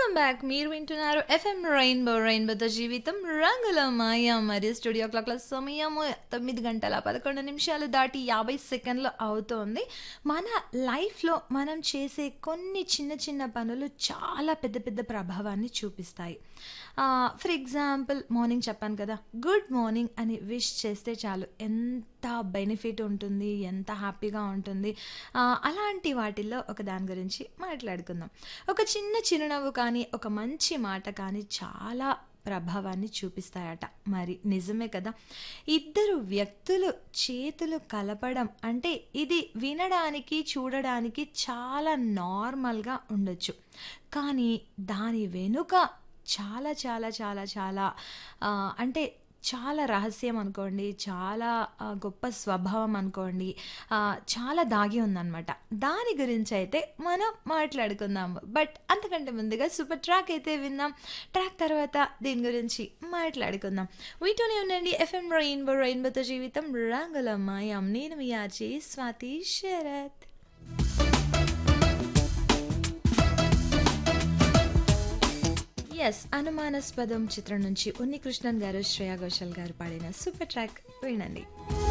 welcome back మీరు వింటున్నారు FM rainbow రెయిన్బోతో జీవితం రంగుల మాయ మరియు స్టూడియో క్లాక్ల సమయం తొమ్మిది గంటల పదకొండు నిమిషాలు దాటి యాభై సెకండ్లు అవుతోంది మన లైఫ్లో మనం చేసే కొన్ని చిన్న చిన్న పనులు చాలా పెద్ద పెద్ద ప్రభావాన్ని చూపిస్తాయి ఫర్ ఎగ్జాంపుల్ మార్నింగ్ చెప్పాను కదా గుడ్ మార్నింగ్ అని విష్ చేస్తే చాలు ఎంత బెనిఫిట్ ఉంటుంది ఎంత హ్యాపీగా ఉంటుంది ఆ, అలాంటి వాటిల్లో ఒక దాని గురించి మాట్లాడుకుందాం ఒక చిన్న చిరునవ్వు కానీ ఒక మంచి మాట కానీ చాలా ప్రభావాన్ని చూపిస్తాయట మరి నిజమే కదా ఇద్దరు వ్యక్తులు చేతులు కలపడం అంటే ఇది వినడానికి చూడడానికి చాలా నార్మల్గా ఉండొచ్చు కానీ దాని వెనుక చాలా చాలా చాలా చాలా ఆ, అంటే చాలా రహస్యం అనుకోండి చాలా ఆ, గొప్ప స్వభావం అనుకోండి ఆ, చాలా దాగి ఉందన్నమాట దాని గురించి అయితే మనం మాట్లాడుకుందాం బట్ అంతకంటే ముందుగా సూపర్ ట్రాక్ అయితే విందాం ట్రాక్ తర్వాత దీని గురించి మాట్లాడుకుందాం వీటూనే ఉండండి ఎఫ్ఎం రెయిన్బో రెయిన్బోతో జీవితం రంగుల మాయం నేను మీ ఆర్జీ స్వాతి శరత్ ఎస్ అనుమానాస్పదం చిత్రం నుంచి ఉన్ని కృష్ణన్ గారు శ్రేయా ఘోషల్ గారు పాడిన సూపర్ ట్రాక్ వినండి